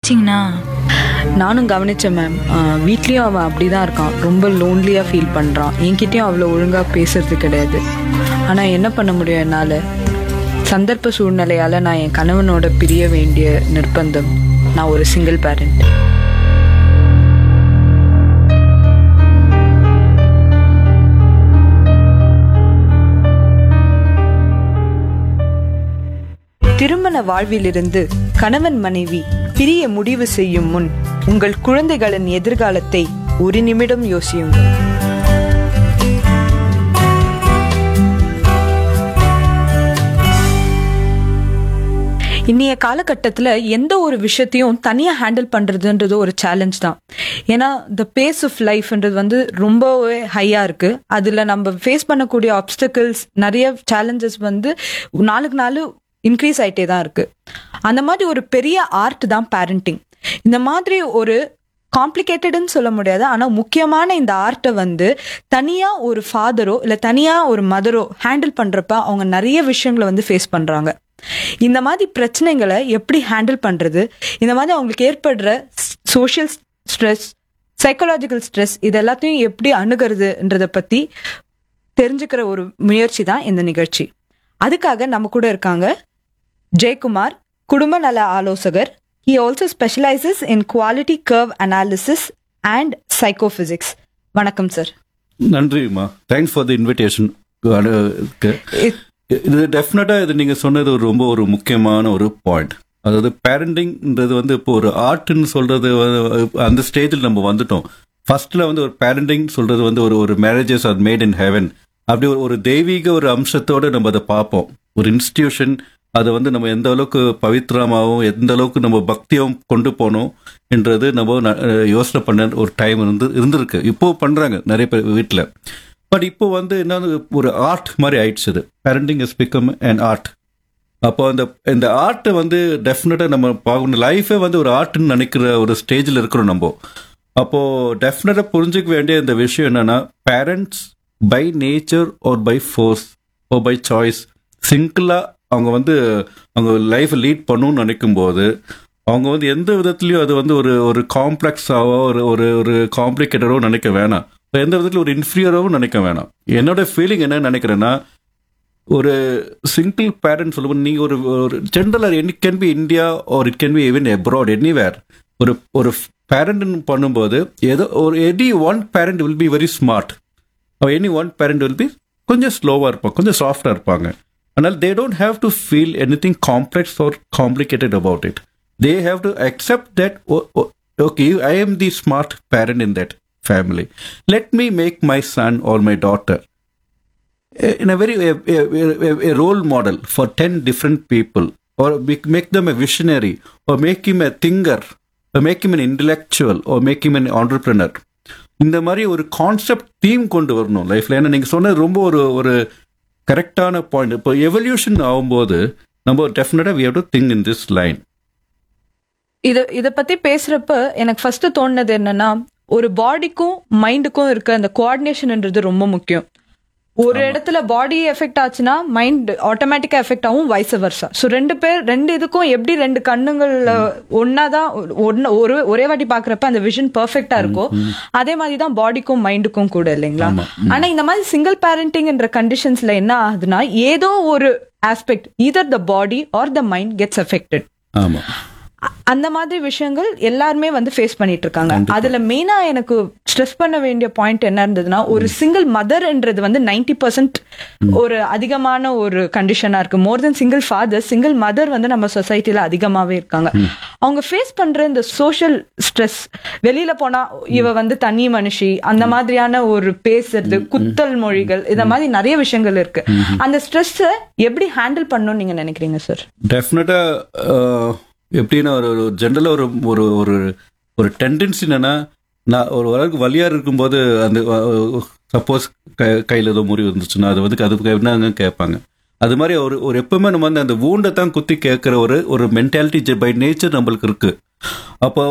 கவனிச்சிங்கன்னா நானும் கவனிச்சேன் மேம் வீட்லேயும் அவன் அப்படி தான் இருக்கான் ரொம்ப லோன்லியாக ஃபீல் பண்ணுறான் என்கிட்டயும் அவ்வளோ ஒழுங்காக பேசுறது கிடையாது ஆனால் என்ன பண்ண முடியும் என்னால் சந்தர்ப்ப சூழ்நிலையால் நான் என் கணவனோட பிரிய வேண்டிய நிர்பந்தம் நான் ஒரு சிங்கிள் பேரண்ட் திருமண வாழ்விலிருந்து கணவன் மனைவி பிரிய முடிவு செய்யும் முன் உங்கள் குழந்தைகளின் எதிர்காலத்தை ஒரு நிமிடம் யோசியுங்கள் இன்னைய காலகட்டத்தில் எந்த ஒரு விஷயத்தையும் தனியாக ஹேண்டில் பண்ணுறதுன்றது ஒரு சேலஞ்ச் தான் ஏன்னா த பேஸ் ஆஃப் லைஃப்ன்றது வந்து ரொம்பவே ஹையாக இருக்குது அதில் நம்ம ஃபேஸ் பண்ணக்கூடிய ஆப்ஸ்டக்கிள்ஸ் நிறைய சேலஞ்சஸ் வந்து நாளுக்கு நாள் இன்க்ரீஸ் ஆகிட்டே தான் இருக்குது அந்த மாதிரி ஒரு பெரிய ஆர்ட் தான் பேரண்டிங் இந்த மாதிரி ஒரு காம்ப்ளிகேட்டட்னு சொல்ல முடியாது ஆனால் முக்கியமான இந்த ஆர்ட்டை வந்து தனியாக ஒரு ஃபாதரோ இல்லை தனியாக ஒரு மதரோ ஹேண்டில் பண்ணுறப்ப அவங்க நிறைய விஷயங்களை வந்து ஃபேஸ் பண்ணுறாங்க இந்த மாதிரி பிரச்சனைகளை எப்படி ஹேண்டில் பண்ணுறது இந்த மாதிரி அவங்களுக்கு ஏற்படுற சோஷியல் ஸ்ட்ரெஸ் சைக்கலாஜிக்கல் ஸ்ட்ரெஸ் இது எல்லாத்தையும் எப்படி அணுகிறதுன்றதை பற்றி தெரிஞ்சுக்கிற ஒரு முயற்சி தான் இந்த நிகழ்ச்சி அதுக்காக நம்ம கூட இருக்காங்க ஜெயக்குமார் குடும்ப நல ஆலோசகர் he also specializes in quality curve analysis and psychophysics வணக்கம் சார் நன்றிம்மா தேங்க்ஸ் ஃபார் த இன்விடேஷன் இது டெஃபினட்டாக இது நீங்கள் சொன்னது ஒரு ரொம்ப ஒரு முக்கியமான ஒரு பாயிண்ட் அதாவது பேரண்டிங்ன்றது வந்து இப்போ ஒரு ஆர்ட்னு சொல்றது அந்த ஸ்டேஜில் நம்ம வந்துட்டோம் ஃபர்ஸ்ட்ல வந்து ஒரு பேரண்டிங் சொல்றது வந்து ஒரு ஒரு marriages are made in heaven அப்படி ஒரு ஒரு தெய்வீக ஒரு அம்சத்தோடு நம்ம அதை பார்ப்போம் ஒரு இன்ஸ்டிடியூஷன் அதை வந்து நம்ம எந்த அளவுக்கு பவித்ரமாகவும் எந்த அளவுக்கு நம்ம பக்தியாகவும் கொண்டு போனோம் என்றது நம்ம யோசனை பண்ண ஒரு டைம் இருந்து இருந்திருக்கு இப்போ பண்றாங்க நிறைய பேர் வீட்டில் பட் இப்போ வந்து என்ன ஒரு ஆர்ட் மாதிரி ஆயிடுச்சு இது parenting is become an art அப்போ அந்த இந்த ஆர்ட்டை வந்து டெஃபினட்டாக நம்ம பார்க்கணும் லைஃபே வந்து ஒரு ஆர்ட்னு நினைக்கிற ஒரு ஸ்டேஜில் இருக்கிறோம் நம்ம அப்போ டெஃபினட்டாக புரிஞ்சுக்க வேண்டிய இந்த விஷயம் என்னன்னா parents by nature or by force or by choice சிங்கிளாக அவங்க வந்து அவங்க லைஃப் லீட் பண்ணணும்னு நினைக்கும் போது அவங்க வந்து எந்த விதத்துலையும் அது வந்து ஒரு ஒரு காம்ப்ளெக்ஸாவோ ஒரு ஒரு ஒரு காம்ப்ளிகேட்டடோ நினைக்க வேணாம் எந்த விதத்தில் ஒரு இன்ஃபீரியராகவும் நினைக்க வேணாம் என்னோட ஃபீலிங் என்ன நினைக்கிறேன்னா ஒரு சிங்கிள் பேரண்ட் சொல்லுவோம் நீங்கள் ஒரு ஒரு ஜென்ரலாக it can be India or it can be even abroad anywhere ஒரு ஒரு பேரண்ட் பண்ணும்போது ஏதோ ஒரு any one parent will be very smart any one parent will be கொஞ்சம் ஸ்லோவாக இருப்பாங்க கொஞ்சம் சாஃப்டாக இருப்பாங்க ஆனால் they don't have to feel anything complex or complicated about it they have to accept that okay I am the smart parent in that family. Let me make my son or my daughter in a very a, a, a role model for 10 different people or make them a visionary or make him a thinker or make him an intellectual or make him an entrepreneur இந்த மாதிரி ஒரு concept theme கொண்டு வரணும் லைஃப்ல ஏன்னா நீங்க சொன்னது ரொம்ப ஒரு ஒரு கரெக்டான பாயிண்ட் இப்போ எவல்யூஷன் ஆகும்போது நம்ம டெஃபினட்டா we have to think in this line இத இத பத்தி பேசுறப்ப எனக்கு ஃபர்ஸ்ட் தோணுனது என்னன்னா ஒரு பாடிக்கும் மைண்டுக்கும் இருக்க அந்த கோஆர்டினேஷன்ன்றது ரொம்ப முக்கியம் ஒரு இடத்துல பாடி எஃபெக்ட் ஆச்சுன்னா மைண்ட் ஆட்டோமேட்டிக்கா எஃபெக்ட் ஆகும் வயசு வருஷா ஸோ ரெண்டு பேர் ரெண்டு இதுக்கும் எப்படி ரெண்டு கண்ணுங்கள்ல ஒன்னாதான் ஒன்னு ஒரு ஒரே வாட்டி பாக்குறப்ப அந்த விஷன் பெர்ஃபெக்டா இருக்கும் அதே மாதிரி தான் பாடிக்கும் மைண்டுக்கும் கூட இல்லைங்களா ஆனா இந்த மாதிரி சிங்கிள் பேரண்டிங்ன்ற கண்டிஷன்ஸ்ல என்ன ஆகுதுன்னா ஏதோ ஒரு aspect either the body or the mind gets affected ஆமா அந்த மாதிரி விஷயங்கள் எல்லாருமே வந்து ஃபேஸ் பண்ணிட்டு இருக்காங்க அதுல மெயினா எனக்கு ஸ்ட்ரெஸ் பண்ண வேண்டிய பாயிண்ட் என்ன இருந்ததுன்னா ஒரு சிங்கிள் மதர்ன்றது வந்து நைன்டி பர்சன்ட் ஒரு அதிகமான ஒரு கண்டிஷனா இருக்கு more than single father single mother வந்து நம்ம சொசைட்டில அதிகமாவே இருக்காங்க அவங்க ஃபேஸ் பண்ற இந்த சோஷியல் ஸ்ட்ரெஸ் வெளியில போனா இவ வந்து தனி மனுஷி அந்த மாதிரியான ஒரு பேசுறது குத்தல் மொழிகள் இந்த மாதிரி நிறைய விஷயங்கள் இருக்கு அந்த ஸ்ட்ரெஸ் எப்படி ஹேண்டில் பண்ணணும்னு நீங்க நினைக்கிறீங்க சார் டெஃபினட்டா எப்படின்னா ஒரு ஒரு ஜென்ரலாக ஒரு ஒரு ஒரு ஒரு டெண்டன்சி என்னன்னா நான் ஒரு அளவுக்கு வலியாக இருக்கும்போது அந்த சப்போஸ் க கையில் ஏதோ முறிவு இருந்துச்சுன்னா அது வந்து அது என்னங்க கேட்பாங்க அது மாதிரி ஒரு ஒரு எப்பவுமே நம்ம வந்து அந்த வூண்டை தான் குத்தி கேட்குற ஒரு ஒரு மென்டாலிட்டி பை நேச்சர் நம்மளுக்கு இருக்கு அப்போ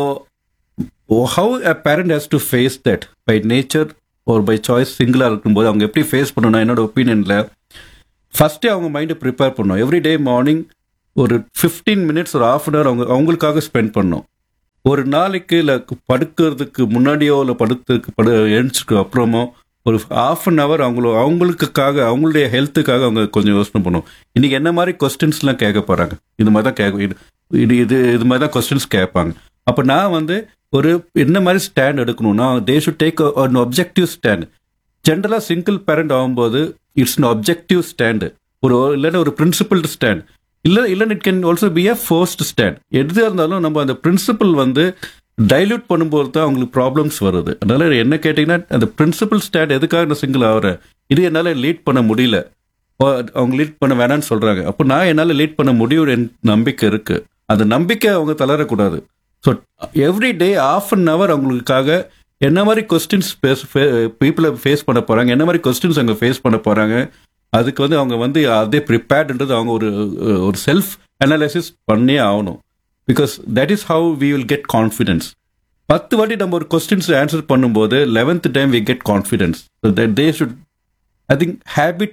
how a parent has to face that by nature ஒரு பை சாய்ஸ் சிங்கிளாக இருக்கும்போது அவங்க எப்படி ஃபேஸ் பண்ணணும் என்னோட ஒப்பீனியனில் ஃபஸ்ட்டே அவங்க மைண்டை ப்ரிப்பேர் பண்ணணும் எவ்ரி டே மார்னிங் ஒரு ஃபிஃப்டீன் மினிட்ஸ் ஒரு ஆஃப் அன் ஹவர் அவங்க அவங்களுக்காக ஸ்பெண்ட் பண்ணோம் ஒரு நாளைக்கு இல்லை படுக்கிறதுக்கு முன்னாடியோ இல்லை படுத்துக்கு படு எழுந்துக்கு அப்புறமோ ஒரு half அன் ஹவர் அவங்களோ அவங்களுக்காக அவங்களுடைய ஹெல்த்துக்காக அவங்க கொஞ்சம் யோசனை பண்ணும் இன்னைக்கு என்ன மாதிரி கொஸ்டின்ஸ்லாம் கேட்க போறாங்க இது மாதிரி தான் கேட்க இது இது இது இது மாதிரி தான் கொஸ்டின்ஸ் கேட்பாங்க அப்போ நான் வந்து ஒரு என்ன மாதிரி ஸ்டாண்ட் எடுக்கணும்னா they should take an objective stand ஜென்ரலாக சிங்கிள் பேரண்ட் ஆகும்போது இட்ஸ் அன் ஒப்ஜெக்டிவ் ஸ்டாண்டு ஒரு இல்லைன்னா ஒரு பிரின்சிபல்டு ஸ்டாண்ட் இல்லை இல்லைன்னு it can also be a forced stand எது இருந்தாலும் நம்ம அந்த பிரின்சிபல் வந்து டைல்யூட் பண்ணும்போது தான் அவங்களுக்கு ப்ராப்ளம்ஸ் வருது அதனால என்ன கேட்டிங்கன்னா அந்த பிரின்சிபல் ஸ்டாண்ட் எதுக்காக நான் சிங்கிள் ஆகிறேன் இது என்னால் லீட் பண்ண முடியல ஓ, அவங்க லீட் பண்ண வேணாம்னு சொல்றாங்க அப்போ நான் என்னால் லீட் பண்ண முடியும் என் நம்பிக்கை இருக்கு அந்த நம்பிக்கை அவங்க தளரக்கூடாது so every day half an hour அவங்களுக்காக என்ன மாதிரி கொஸ்டின்ஸ் பீப்புளை ஃபேஸ் பண்ண போறாங்க என்ன மாதிரி கொஸ்டின்ஸ் அவங்க ஃபேஸ் பண்ண போறாங்க அதுக்கு வந்து அவங்க வந்து அதே ப்ரிப்பேர்டுன்றது அவங்க ஒரு ஒரு செல்ஃப் அனாலிசிஸ் பண்ணே ஆகணும் because that is how we will get confidence பத்து வாட்டி நம்ம ஒரு கொஸ்டின்ஸ் ஆன்சர் பண்ணும்போது eleventh time we get confidence they should I think habit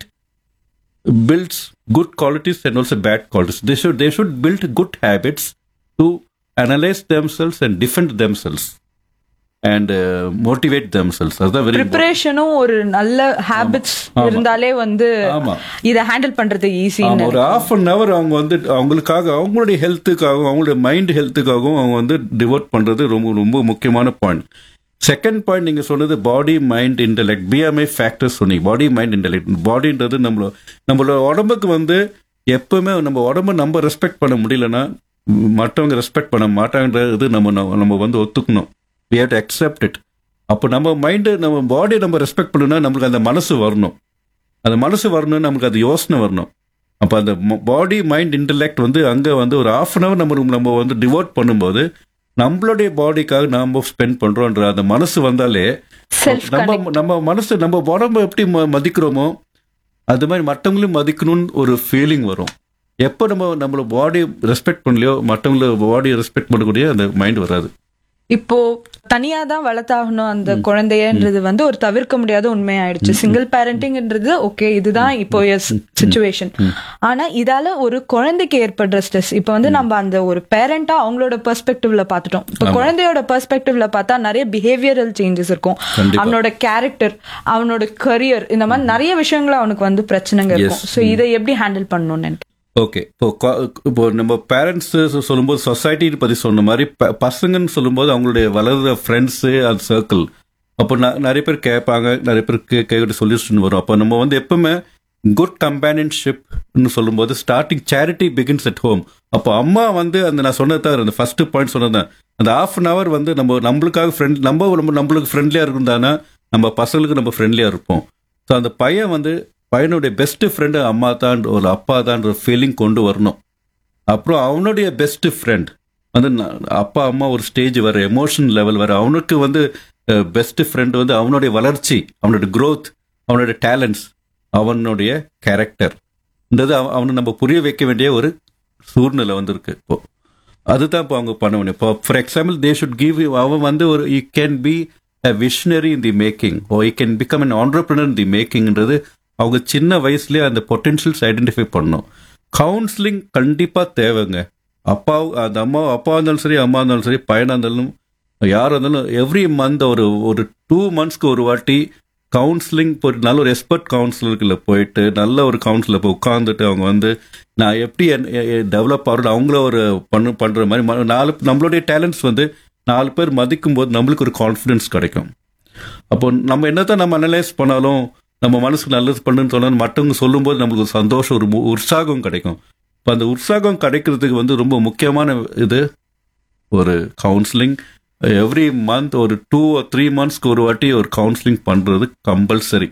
builds good qualities and also bad qualities. They should they should build good habits to analyze themselves and defend themselves and uh, motivate themselves. அதுதான் very important. ப்ரிப்பரேஷனும் ஒரு நல்ல habits இருந்தாலே வந்து ஆமா. இத handle பண்றது ஆமா, ஈஸின்னு ஒரு half அன் ஹவர் அவங்க வந்து அவங்களுக்காக அவங்களுடைய ஹெல்த்துக்காகவும் அவங்களுடைய மைண்ட் ஹெல்த்துக்காகவும் அவங்க வந்து டிவோட் பண்றது ரொம்ப ரொம்ப முக்கியமான பாயிண்ட் செகண்ட் பாயிண்ட் நீங்க சொன்னது body mind intellect BMI factors சொன்னீங்க பாடி மைண்ட் இன்டெலெக்ட் பாடின்றது நம்மள நம்மளோட உடம்புக்கு வந்து எப்பவுமே நம்ம உடம்ப நம்ம ரெஸ்பெக்ட் பண்ண முடியலன்னா ம், மற்றவங்க ரெஸ்பெக்ட் பண்ண மாட்டாங்கன்றது நம்ம நம்ம- நம்ம வந்து ஒத்துக்கணும் we have to accept it அப்போ நம்ம மைண்டு நம்ம பாடியை நம்ம ரெஸ்பெக்ட் பண்ணணும்னா நம்மளுக்கு அந்த மனசு வரணும் அந்த மனசு வரணும் நமக்கு அது யோசனை வரணும் அப்போ அந்த பாடி மைண்ட் இன்டெலெக்ட் வந்து அங்கே வந்து ஒரு ஆஃப் அன் ஹவர் நம்ம நம்ம வந்து டிவோட் பண்ணும்போது நம்மளுடைய பாடிக்காக நாம ஸ்பெண்ட் பண்றோன்ற அந்த மனசு வந்தாலே Self நம்ம நம்ம மனசு நம்ம உடம்ப எப்படி ம- மதிக்கிறோமோ அது மாதிரி மற்றவங்களையும் மதிக்கணும்னு ஒரு ஃபீலிங் வரும் எப்போ நம்ம நம்மள பாடி ரெஸ்பெக்ட் பண்ணலையோ மற்றவங்கள பாடியை ரெஸ்பெக்ட் பண்ணக்கூடிய அந்த மைண்ட் வராது இப்போ தனியா தான் வளர்த்தாகணும் அந்த குழந்தையன்றது வந்து ஒரு தவிர்க்க முடியாத உண்மையாயிடுச்சு சிங்கிள் பேரண்டிங்ன்றது ஓகே இதுதான் இப்போ சுச்சுவேஷன் ஆனா இதால ஒரு குழந்தைக்கு ஏற்படுற ஸ்ட்ரெஸ் இப்போ வந்து நம்ம அந்த ஒரு பேரண்டா அவங்களோட பெர்ஸ்பெக்டிவ்ல பார்த்துட்டோம் இப்போ குழந்தையோட பெர்ஸ்பெக்டிவ்ல பார்த்தா நிறைய பிஹேவியரல் சேஞ்சஸ் இருக்கும் கண்டிப்பா. அவனோட கேரக்டர் அவனோட கரியர் இந்த மாதிரி நிறைய விஷயங்கள் அவனுக்கு வந்து பிரச்சனைங்க இருக்கும் சோ இதை எப்படி ஹேண்டில் பண்ணணும்னு எனக்கு ஓகே இப்போ கொ- இப்போ நம்ம பேரண்ட்ஸ் சொல்லும்போது சொசைட்டி பத்தி சொன்ன மாதிரி ப- பசங்கன்னு சொல்லும்போது அவங்களுடைய வளர்ற ஃப்ரெண்ட்ஸு அது சர்க்கிள் அப்போ ந- நிறைய பேர் கேட்பாங்க நிறைய பேர் கே கேட்டு சொல்யூஷன் வரும் அப்போ நம்ம வந்து எப்பவுமே குட் கம்பேனியன்ஷிப்னு சொல்லும்போது starting charity begins at home அப்போ அம்மா வந்து அந்த நான் சொன்னது அந்த ஃபர்ஸ்ட் பாயிண்ட் சொன்னதான் அந்த ஆஃப் அன் ஹவர் வந்து நம்ம நம்மளுக்காக ஃப்ரெண்ட் நம்ம நம்ம நம்மளுக்கு ஃப்ரெண்ட்லியாக இருந்தானா நம்ம பசங்களுக்கு நம்ம ஃப்ரெண்ட்லியாக இருப்போம் ஸோ அந்த பையன் வந்து பையனுடைய பெஸ்ட் ஃப்ரெண்டு அம்மா தான் ஒரு அப்பா தான் ஒரு ஃபீலிங் கொண்டு வரணும் அப்புறம் அவனுடைய பெஸ்ட் ஃப்ரெண்ட் வந்து ந- அப்பா அம்மா ஒரு ஸ்டேஜ் வர எமோஷன் லெவல் வர அவனுக்கு வந்து பெஸ்ட் ஃப்ரெண்ட் வந்து அவனுடைய வளர்ச்சி அவனுடைய growth அவனுடைய டேலண்ட்ஸ் அவனுடைய கேரக்டர்ன்றது அவனை நம்ம புரிய வைக்க வேண்டிய ஒரு சூழ்நிலை வந்திருக்கு இப்போ அதுதான் இப்போ அவங்க பண்ண முடியும் இப்போ for example they should give அவன் வந்து ஒரு you can be a visionary in the making or you can become an entrepreneur in the மேக்கிங்ன்றது அவங்க சின்ன வயசுலயே அந்த பொட்டென்ஷியல்ஸ் ஐடென்டிஃபை பண்ணணும் கவுன்சிலிங் கண்டிப்பா தேவைங்க அப்பா அந்த அம்மா அப்பா இருந்தாலும் சரி அம்மா இருந்தாலும் சரி பையனா இருந்தாலும் யார் இருந்தாலும் எவ்ரி மந்த் ஒரு ஒரு டூ மந்த்ஸ்க்கு ஒரு வாட்டி கவுன்சிலிங் போயிட்டு நல்ல ஒரு எக்ஸ்பர்ட் கவுன்சிலருக்குள்ள போயிட்டு நல்ல ஒரு கவுன்சிலர் போய் உட்காந்துட்டு அவங்க வந்து நான் எப்படி டெவலப் ஆகிறோம் அவங்கள ஒரு பண்ணு பண்ற மாதிரி ம- நாலு நம்மளுடைய டேலண்ட்ஸ் வந்து நாலு பேர் மதிக்கும் போது நம்மளுக்கு ஒரு கான்ஃபிடன்ஸ் கிடைக்கும் அப்போ நம்ம என்னதான் நம்ம அனலைஸ் பண்ணாலும் நம்ம மனசுக்கு நல்லது பண்ணுன்னு சொன்னாலும் மற்றவங்க சொல்லும்போது நம்மளுக்கு ஒரு சந்தோஷம் ஒரு மு- உற்சாகம் கிடைக்கும் இப்போ அந்த உற்சாகம் கிடைக்கிறதுக்கு வந்து ரொம்ப முக்கியமான இது ஒரு கவுன்சிலிங் எவ்ரி மந்த் ஒரு டூ த்ரீ மந்த்ஸ்க்கு ஒரு வாட்டி ஒரு கவுன்சிலிங் பண்றது கம்பல்சரி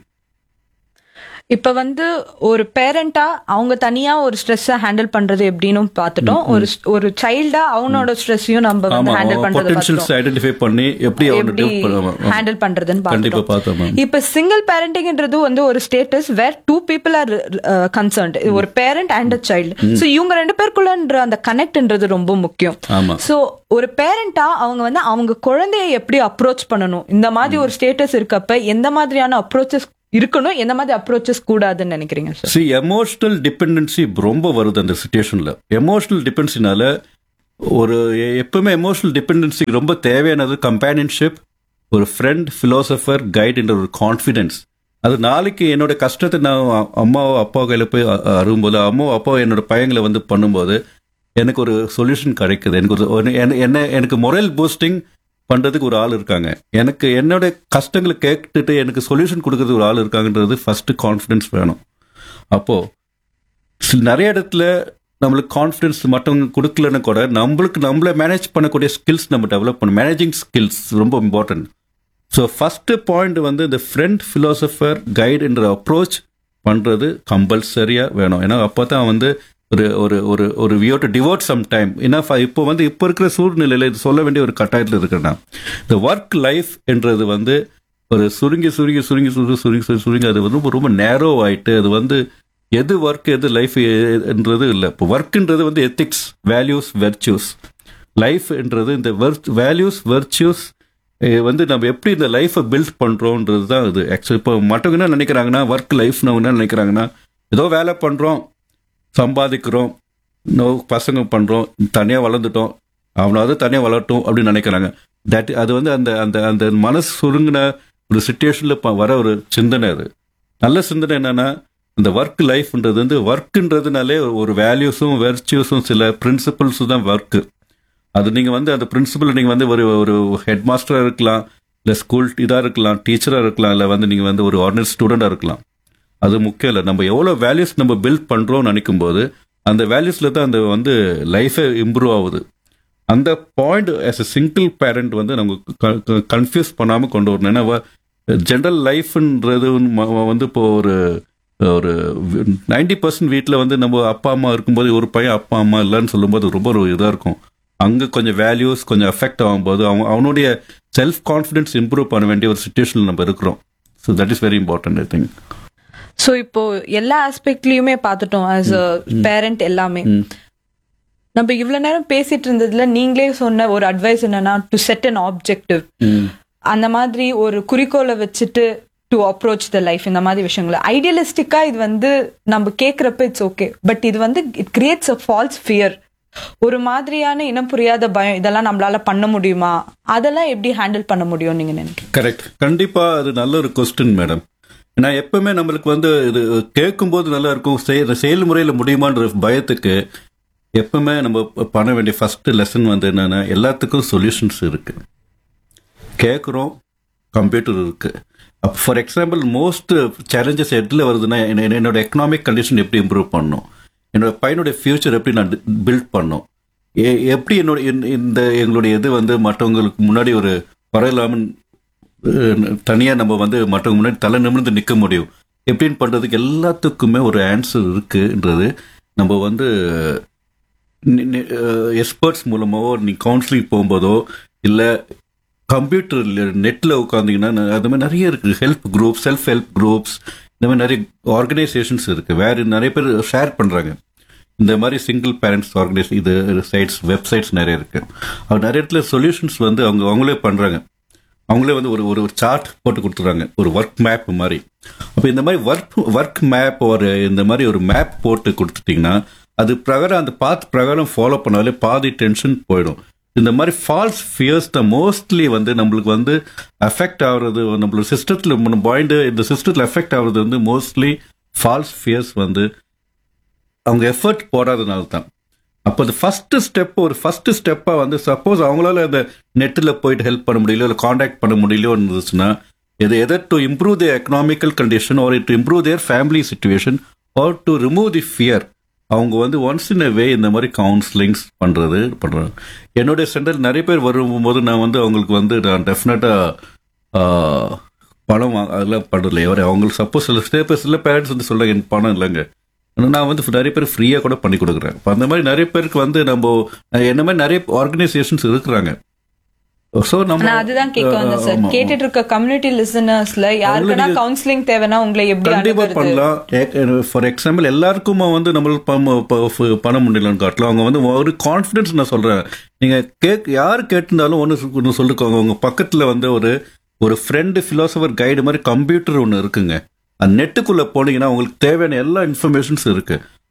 இப்ப வந்து ஒரு பேரண்டா அவங்க தனியா ஒரு ஸ்ட்ரெஸ்ஸ ஹேண்டில் பண்றது எப்படின்னு பார்த்துட்டோம் ஒரு ஒரு சைல்டா அவனோட ஸ்ட்ரெஸ்ஸையும் நம்ம வந்து ஆமா ஹேண்டில் பண்றது பொட்டன்ஷியல்ஸ் பார்த்துட்டோம். ஐடென்டிஃபை பண்ணி எப்படி அவனை எப்படி deal பண்ண- ஹேண்டில் பண்றதுன்னு கண்டிப்பா பார்த்துட்டோம் பார்த்தோம் மேம் இப்ப சிங்கிள் பேரண்டிங்ன்றது வந்து ஒரு status where two people are concerned ஒரு parent and a child so இவங்க ரெண்டு பேருக்குள்ளன்ற அந்த கனெக்ட்ன்றது ரொம்ப முக்கியம் ஆமா சோ ஒரு பேரண்டா அவங்க வந்து அவங்க குழந்தைய எப்படி அப்ரோச் பண்ணணும் இந்த மாதிரி ஒரு ஸ்டேட்டஸ் இருக்கப்ப எந்த மாதிரியான அப்ரோச்சஸ் இருக்கணும் எந்த மாதிரி அப்ரோச்சஸ் கூடாதுன்னு நினைக்கிறீங்க சார் சி எமோஷனல் டிபெண்டன்சி ரொம்ப வருது அந்த சுச்சுவேஷன்ல எமோஷனல் டிபெண்டன்சினால ஒரு எ- எப்பவுமே எமோஷனல் டிபெண்டன்சி ரொம்ப தேவையானது கம்பேனியன்ஷிப் ஒரு ஃப்ரெண்ட் ஃபிலோசபர் கைட் என்ற ஒரு கான்ஃபிடென்ஸ் அது நாளைக்கு என்னோட கஷ்டத்தை நான் அ- அம்மாவோ அப்பா கையில் போய் அ- அ- அருகும்போது அம்மாவோ அப்பாவோ என்னோட பையங்களை வந்து பண்ணும்போது எனக்கு ஒரு சொல்யூஷன் கிடைக்குது எனக்கு ஒரு ஒரு- என்ன- என்ன எனக்கு மொரல் பூஸ்டிங் பண்றதுக்கு ஒரு ஆள் இருக்காங்க எனக்கு என்னோட கஷ்டங்களை கேட்டுட்டு எனக்கு சொல்யூஷன் கொடுக்கறதுக்கு ஒரு ஆள் இருக்காங்கன்றது ஃபர்ஸ்ட் கான்ஃபிடன்ஸ் வேணும் அப்போ சில- நிறைய இடத்துல நம்மளுக்கு கான்ஃபிடன்ஸ் மற்றவங்க கொடுக்கலன்னு கூட நம்மளுக்கு நம்மள மேனேஜ் பண்ணக்கூடிய ஸ்கில்ஸ் நம்ம டெவலப் பண்ணணும் மேனேஜிங் ஸ்கில்ஸ் ரொம்ப இம்பார்ட்டன்ட் ஸோ ஃபர்ஸ்ட் பாயிண்ட் வந்து இந்த ஃப்ரெண்ட் ஃபிலோசபர் கைடு என்ற அப்ரோச் பண்றது கம்பல்சரியா வேணும் ஏன்னா அப்போ தான் வந்து ஒரு ஒரு ஒரு ஒரு வியோ டு டிவோட் சம் டைம் ஏன்னா ஃப- இப்போ வந்து இப்போ இருக்கிற சூழ்நிலையில இது சொல்ல வேண்டிய ஒரு கட்டாயத்தில் இருக்கிறேன் நான். இந்த ஒர்க் லைஃப் என்றது வந்து ஒரு சுருங்கி சுருங்கி சுருங்கி சுருங்கி சுருங்கி சுருங்கி சுருங்கி அது வந்து ரொம்ப நேரோ ஆயிட்டு அது வந்து எது ஒர்க் எது லைஃப் என்றது இல்லை இப்போ ஒர்க்ன்றது வந்து எத்திக்ஸ் வேல்யூஸ் வெர்ச்சூஸ் லைஃப்ன்றது இந்த வேல்யூஸ் வெர்ச்சூஸ் வந்து நம்ம எப்படி இந்த லைஃப்பை பில்ட் பண்றோம்ன்றது தான் இது ஆக்சுவலி இப்போ மற்றவங்க என்ன நினைக்கிறாங்கன்னா ஒர்க் லைஃப்னு அவங்க என்ன நினைக்கிறாங்கன்னா ஏதோ வேலை பண்றோம் சம்பாதிக்கிறோம் இன்னும் பசங்க பண்றோம் தனியா வளர்ந்துட்டோம் அவனாவது தனியா வளரட்டும் அப்படின்னு நினைக்கிறாங்க தட் அது வந்து அந்த அந்த அந்த மனசு சுருங்கின ஒரு சுச்சுவேஷன்ல வர ஒரு சிந்தனை அது நல்ல சிந்தனை என்னன்னா இந்த ஒர்க் லைஃப்ன்றது வந்து ஒர்க்குன்றதுனாலே ஒரு வேல்யூஸும் வெர்ச்சியூஸும் சில பிரின்சிபல்ஸும் தான் ஒர்க்கு அது நீங்க வந்து அந்த பிரின்சிபல் நீங்க வந்து ஒரு ஒரு ஹெட் மாஸ்டரா இருக்கலாம் இல்ல ஸ்கூல் இதா இருக்கலாம் டீச்சரா இருக்கலாம் இல்ல வந்து நீங்க வந்து ஒரு ஆர்டினரி ஸ்டூடெண்டா இருக்கலாம் அது முக்கியம் இல்லை நம்ம எவ்வளவு வேல்யூஸ் நம்ம பில்ட் பண்றோம்னு நினைக்கும் போது அந்த வேல்யூஸ்ல தான் அந்த வந்து லைஃபே இம்ப்ரூவ் ஆகுது அந்த point as a single parent வந்து நம்ம கன்ஃபியூஸ் பண்ணாம கொண்டு வரணும் ஏன்னா ஜென்ரல் லைஃப்ன்றது வந்து இப்போ ஒரு ஒரு நைன்டி பர்சன்ட் வீட்டில் வந்து நம்ம அப்பா அம்மா இருக்கும்போது ஒரு பையன் அப்பா அம்மா இல்லைன்னு சொல்லும்போது ரொம்ப ஒரு இதாக இருக்கும் அங்கே கொஞ்சம் வேல்யூஸ் கொஞ்சம் எஃபெக்ட் ஆகும்போது அவன் அவனுடைய செல்ஃப் கான்ஃபிடன்ஸ் இம்ப்ரூவ் பண்ண வேண்டிய ஒரு சுச்சுவேஷனில் நம்ம இருக்கிறோம் so that is very important I think so இப்போ எல்லா ஆஸ்பெக்ட்லயுமே பார்த்துட்டோம் ஆஸ் அ பேரண்ட் எல்லாமே நம்ம இவ்வளவு நேரம் பேசிட்டு இருந்ததுல நீங்களே சொன்ன ஒரு அட்வைஸ் என்னன்னா டு செட் அன் ஆப்ஜெக்டிவ் அந்த மாதிரி ஒரு குறிக்கோளை வச்சுட்டு டு அப்ரோச் த லைஃப் இந்த மாதிரி விஷயங்களை ஐடியலிஸ்டிக்கா இது வந்து நம்ம கேட்கறப்ப இட்ஸ் ஓகே பட் இது வந்து it creates a false fear ஒரு மாதிரியான இனம் புரியாத பயம் இதெல்லாம் நம்மளால பண்ண முடியுமா அதெல்லாம் எப்படி ஹேண்டில் பண்ண முடியும் நீங்க நினைக்கிறீங்க கரெக்ட் கண்டிப்பா அது நல்ல ஒரு கொஸ்டின் மேடம் ஏன்னா எப்பவுமே நம்மளுக்கு வந்து இது கேட்கும்போது நல்லா இருக்கும் செய- செயல்முறையில முடியுமான்ற பயத்துக்கு எப்பவுமே நம்ம பண்ண வேண்டிய ஃபர்ஸ்ட் லெசன் வந்து என்னன்னா எல்லாத்துக்கும் சொல்யூஷன்ஸ் இருக்கு கேட்குறோம் கம்ப்யூட்டர் இருக்கு ஃபார் எக்ஸாம்பிள் மோஸ்ட் சேலஞ்சஸ் எதில் வருதுன்னா என்ன- என்னோட எக்கனாமிக் கண்டிஷன் எப்படி இம்ப்ரூவ் பண்ணும் என்னோட பையனுடைய ஃபியூச்சர் எப்படி நான் பில்ட் பண்ணும் எ- எப்படி என்னோட இந்த- இந்த எங்களுடைய இது வந்து மற்றவங்களுக்கு முன்னாடி ஒரு பரவாயில்லாமல் தனியாக நம்ம வந்து மற்றவங்க முன்னாடி தலை நிமிர்ந்து நிற்க முடியும் எப்படின்னு பண்ணுறதுக்கு எல்லாத்துக்குமே ஒரு ஆன்சர் இருக்குன்றது நம்ம வந்து எக்ஸ்பர்ட்ஸ் மூலமாவோ நீ கவுன்சிலிங் போகும்போதோ இல்லை கம்ப்யூட்டர் நெட்டில் உட்காந்தீங்கன்னா அது மாதிரி நிறைய இருக்குது help group self help groups இந்த மாதிரி நிறைய ஆர்கனைசேஷன்ஸ் இருக்குது வேறு நிறைய பேர் ஷேர் பண்ணுறாங்க இந்த மாதிரி சிங்கிள் பேரண்ட்ஸ் ஆர்கனைஸ் இது சைட்ஸ் வெப்சைட்ஸ் நிறைய இருக்கு அவர் நிறைய இடத்துல சொல்யூஷன்ஸ் வந்து அவங்க அவங்களே பண்றாங்க அவங்களே வந்து ஒரு ஒரு சார்ட் போட்டு கொடுத்துறாங்க ஒரு ஒர்க் மேப் மாதிரி அப்போ இந்த மாதிரி ஒர்க் ஒர்க் மேப் ஒரு இந்த மாதிரி ஒரு மேப் போட்டு கொடுத்துட்டீங்கன்னா அது பிரகாரம் அந்த பாத் பிரகாரம் ஃபாலோ பண்ணாலே பாதி டென்ஷன் போயிடும் இந்த மாதிரி ஃபால்ஸ் ஃபியர்ஸ் தான் மோஸ்ட்லி வந்து நம்மளுக்கு வந்து அஃபெக்ட் ஆகுறது நம்மளோட சிஸ்டத்தில் பாயிண்ட் இந்த சிஸ்டத்தில் அஃபெக்ட் ஆகுறது வந்து மோஸ்ட்லி ஃபால்ஸ் ஃபியர்ஸ் வந்து அவங்க எஃபர்ட் போடாதனால தான் அப்போ அது ஃபர்ஸ்ட் ஸ்டெப் ஒரு ஃபர்ஸ்ட் ஸ்டெப்பாக வந்து சப்போஸ் அவங்களால அந்த நெட்டில் போயிட்டு ஹெல்ப் பண்ண முடியல இல்லை காண்டாக்ட் பண்ண முடியலையோ இருந்துச்சுன்னா இது either to improve the economical condition or to improve their family situation or to remove the fear அவங்க வந்து ஒன்ஸ் இன் வே இந்த மாதிரி கவுன்சிலிங்ஸ் பண்ணுறது பண்ணுறாங்க என்னுடைய சென்டர் நிறைய பேர் வரும்போது நான் வந்து அவங்களுக்கு வந்து நான் டெஃபினட்டாக பணம் வா- அதெல்லாம் பண்ணுறதில்ல எவரே அவங்களுக்கு சப்போஸ் சில சில பேர் சில பேரண்ட்ஸ் வந்து சொல்ல எனக்கு பணம் இல்லைங்க ஆனா நான் வந்து நிறைய பேர் ஃப்ரீயாக கூட பண்ணி கொடுக்குறேன் அப்ப அந்த மாதிரி நிறைய பேருக்கு வந்து நம்ம என்ன மாதிரி நிறைய ஆர்கனைசேஷன்ஸ் இருக்கிறாங்க ஸோ நம்ம நான் அதுதான் கேட்க வந்தேன் சார் ஆமா, கேட்டுட்டு இருக்க கம்யூனிட்டி லிசனர்ஸ்ல யாருக்குன்னா நீங்க- கவுன்சிலிங் தேவைன்னா உங்களை எப்படி கண்டிப்பா அணுகுறது பண்ணலாம் ஃபார் எக்ஸாம்பிள் எல்லாருக்கும் வந்து நம்மளுக்கு பணம் ப- பணம் முடியலன்னு காட்டலாம் அவங்க வந்து ஒரு கான்ஃபிடன்ஸ் நான் சொல்றேன் நீங்க கேக் யார் கேட்டிருந்தாலும் ஒன்று ஒன்று சொல்லிருக்கோங்க உங்க பக்கத்துல வந்து ஒரு ஒரு ஃப்ரெண்டு ஃபிலாசபர் கைடு மாதிரி கம்ப்யூட்டர் ஒன்று இருக்குங்க அந்த நெட்டுக்குள்ள போனீங்கன்னா உங்களுக்கு தேவையான எல்லா இன்ஃபர்மேஷன்ஸ் இருக்கு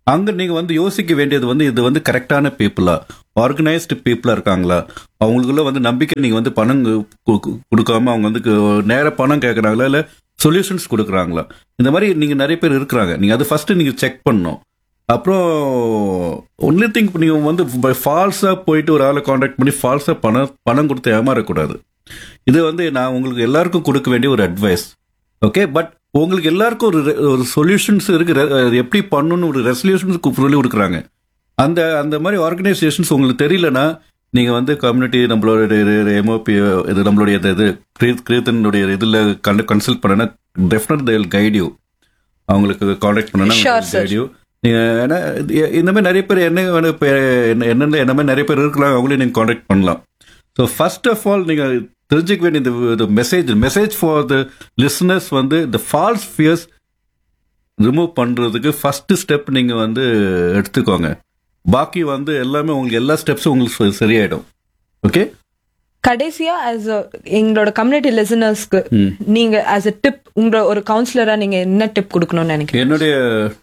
அங்க நீங்க வந்து யோசிக்க வேண்டியது வந்து இது வந்து கரெக்டான பீப்புளா ஆர்கனைஸ்டு பீப்புளா இருக்காங்களா அவங்களுக்குள்ள வந்து நம்பிக்கை நீங்க வந்து பணம் கு- கு- கொடுக்காம அவங்க வந்து கு- நேர பணம் கேட்கறாங்களா இல்ல சொல்யூஷன்ஸ் கொடுக்குறாங்களா இந்த மாதிரி நீங்க நிறைய பேர் இருக்கிறாங்க நீங்க அது ஃபர்ஸ்ட் நீங்க செக் பண்ணணும் அப்புறம் ஒன்லி திங் நீங்க வந்து ஃபால்ஸா போயிட்டு ஒரு ஆளை காண்டாக்ட் பண்ணி ஃபால்ஸா பணம் பணம் கொடுத்து ஏமாறக்கூடாது இது வந்து நான் உங்களுக்கு எல்லாருக்கும் கொடுக்க வேண்டிய ஒரு அட்வைஸ் ஓகே பட் உங்களுக்கு எல்லாருக்கும் ஒரு re- ஒரு சொல்யூஷன்ஸ் இருக்கு re- அது எப்படி பண்ணணும்னு ஒரு ரெசல்யூஷன்ஸ் சொல்லி கொடுக்குறாங்க அந்த அந்த மாதிரி ஆர்கனைசேஷன்ஸ் உங்களுக்கு தெரியலனா நீங்க வந்து கம்யூனிட்டி நம்மளோட எம்ஓபி இது நம்மளுடைய இது- இது கிரீத்தனுடைய இதுல கன்சல்ட் பண்ணனா டெஃபினட் தே கைட் யூ அவங்களுக்கு காண்டாக்ட் பண்ணனா Sure, sir. கைட் யூ நீங்க ஏன்னா இது- இந்த மாதிரி நிறைய பேர் என்ன வேணும் இப்ப என்ன என்னென்ன என்ன மாதிரி நிறைய பேர் இருக்கலாம் அவங்களையும் நீங்க காண்டாக்ட் பண்ணலாம் ஸோ ஃபர்ஸ்ட் ஆஃப் ஆல் நீங்க தெரிஞ்சுக்க வேண்டிய இந்த message message for the listeners வந்து இந்த ஃபால்ஸ் ஃபியர்ஸ் ரிமூவ் பண்றதுக்கு ஃபர்ஸ்ட் ஸ்டெப் நீங்க வந்து எடுத்துக்கோங்க பாக்கி வந்து எல்லாமே உங்களுக்கு எல்லா ஸ்டெப்ஸும் உங்களுக்கு சரி- சரியாயிடும் ஓகே கடைசியா ஆஸ் எங்களோட கம்யூனிட்டி லிசனர்ஸ்க்கு நீங்க ஆஸ் அ டிப் உங்களோட ஒரு கவுன்சிலரா நீங்க என்ன டிப் கொடுக்கணும்னு நினைக்கிறீங்க என்னுடைய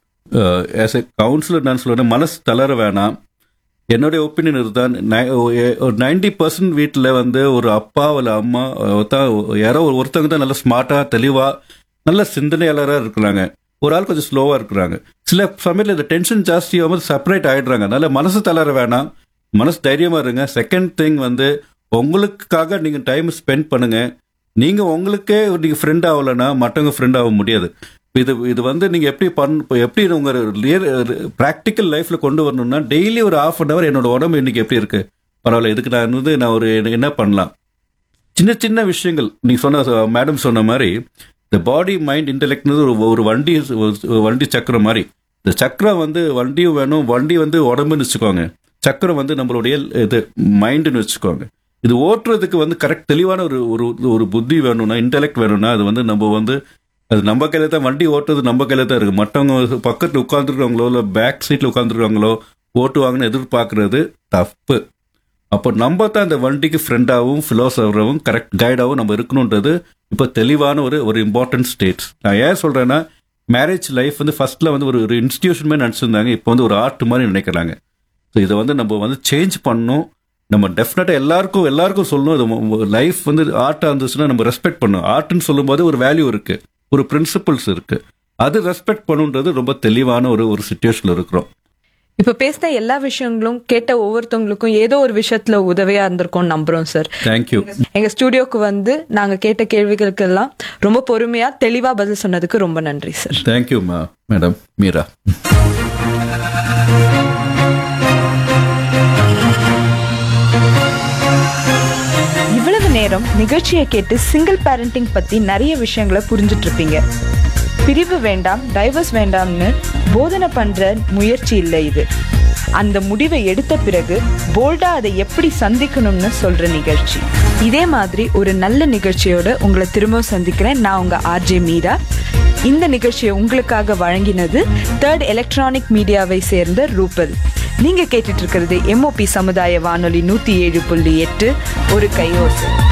ஆஸ் எ கவுன்சிலர் நான் சொல்றேன் மனசு தளர வேணாம் என்னுடைய ஒப்பீனியன் இதுதான் நை- ஒரு நைன்டி பர்சன்ட் வீட்டில் வந்து ஒரு அப்பா இல்லை அம்மா ஒருத்தன் யாரோ ஒரு- ஒருத்தவங்க தான் நல்ல ஸ்மார்ட்டா தெளிவா நல்ல சிந்தனையாளராக இருக்கிறாங்க ஒரு ஆள் கொஞ்சம் ஸ்லோவா இருக்கிறாங்க சில சமயத்தில் இந்த டென்ஷன் ஜாஸ்தியாகும் செப்பரேட் ஆயிடுறாங்க அதனால மனசு தளர வேணாம் மனசு தைரியமா இருங்க செகண்ட் திங் வந்து உங்களுக்காக நீங்க டைம் ஸ்பெண்ட் பண்ணுங்க நீங்க உங்களுக்கே நீங்க ஃப்ரெண்ட் ஆகலைன்னா மற்றவங்க ஃப்ரெண்ட் ஆக முடியாது இது இது வந்து நீங்க எப்படி பண் இப்ப எப்படி உங்க ப்ராக்டிக்கல் லைஃப்ல கொண்டு வரணும்னா டெய்லி ஒரு ஹாஃப் அன் அவர் என்னோட உடம்பு இன்னைக்கு எப்படி இருக்கு பரவாயில்ல இதுக்கு நான் வந்து நான் ஒரு என்ன பண்ணலாம் சின்ன சின்ன விஷயங்கள் நீ சொன்ன மேடம் சொன்ன மாதிரி இந்த பாடி மைண்ட் இன்டெலெக்ட்னு ஒரு ஒரு வண்டி ஒரு வண்டி சக்கரம் மாதிரி இந்த சக்கரம் வந்து வண்டியும் வேணும் வண்டி வந்து உடம்புன்னு வச்சுக்கோங்க சக்கரம் வந்து நம்மளுடைய இது மைண்டுன்னு வச்சுக்கோங்க இது ஓட்டுறதுக்கு வந்து கரெக்ட் தெளிவான ஒரு ஒரு ஒரு புத்தி வேணும்னா இன்டெலெக்ட் வேணும்னா அது வந்து நம்ம வந்து அது நம்ம கையில தான் வண்டி ஓட்டுறது நம்ம கையில தான் இருக்கு மற்றவங்க பக்கத்துல உட்காந்துருக்காங்களோ இல்லை பேக் சீட்ல உட்காந்துருக்காங்களோ ஓட்டுவாங்கன்னு எதிர்பார்க்கறது தப்பு அப்போ நம்ம தான் அந்த வண்டிக்கு ஃப்ரெண்டாகவும் ஃபிலோசஃபராகவும் கரெக்ட் கைடாகவும் நம்ம இருக்கணுன்றது இப்போ தெளிவான ஒரு ஒரு இம்பார்ட்டன்ட் ஸ்டேட்ஸ் நான் ஏன் சொல்றேன்னா மேரேஜ் லைஃப் வந்து ஃபர்ஸ்ட்ல வந்து ஒரு ஒரு இன்ஸ்டிடியூஷன் மாதிரி நினச்சிருந்தாங்க இப்போ வந்து ஒரு ஆர்ட் மாதிரி நினைக்கிறாங்க ஸோ இதை வந்து நம்ம வந்து சேஞ்ச் பண்ணணும் நம்ம டெஃபினட்டாக எல்லாருக்கும் எல்லாருக்கும் சொல்லணும் லைஃப் வந்து ஆர்ட்டாக இருந்துச்சுன்னா நம்ம ரெஸ்பெக்ட் பண்ணணும் ஆர்ட்னு சொல்லும்போது ஒரு வேல்யூ இருக்கு ஒரு பிரின்சிபல்ஸ் இருக்கு அது ரெஸ்பெக்ட் பண்ணுன்றது ரொம்ப தெளிவான ஒரு ஒரு சுச்சுவேஷன்ல இருக்கிறோம் இப்ப பேசின எல்லா விஷயங்களும் கேட்ட ஒவ்வொருத்தவங்களுக்கும் ஏதோ ஒரு விஷயத்துல உதவியா இருந்திருக்கும் நம்புறோம் சார் தேங்க்யூ எங்க ஸ்டுடியோக்கு வந்து நாங்க கேட்ட கேள்விகளுக்கெல்லாம் ரொம்ப பொறுமையா தெளிவா பதில் சொன்னதுக்கு ரொம்ப நன்றி சார் தேங்க்யூ மேடம் மீரா இவ்வளவு நேரம் நிகழ்ச்சியை கேட்டு சிங்கிள் பேரண்டிங் பத்தி நிறைய விஷயங்களை புரிஞ்சிட்டு இருப்பீங்க பிரிவு வேண்டாம் டைவர்ஸ் வேண்டாம்னு போதனை பண்ற முயற்சி இல்லை இது அந்த முடிவை எடுத்த பிறகு போல்டா அதை எப்படி சந்திக்கணும்னு சொல்ற நிகழ்ச்சி இதே மாதிரி ஒரு நல்ல நிகழ்ச்சியோட உங்களை திரும்ப சந்திக்கிறேன் நான் உங்க ஆர்ஜே மீரா இந்த நிகழ்ச்சியை உங்களுக்காக வழங்கினது தேர்ட் எலக்ட்ரானிக் மீடியாவை சேர்ந்த ரூபல் நீங்க கேட்டுட்டு இருக்கிறது எம்ஓபி சமுதாய வானொலி நூத்தி ஏழு புள்ளி எட்டு ஒரு கையோசை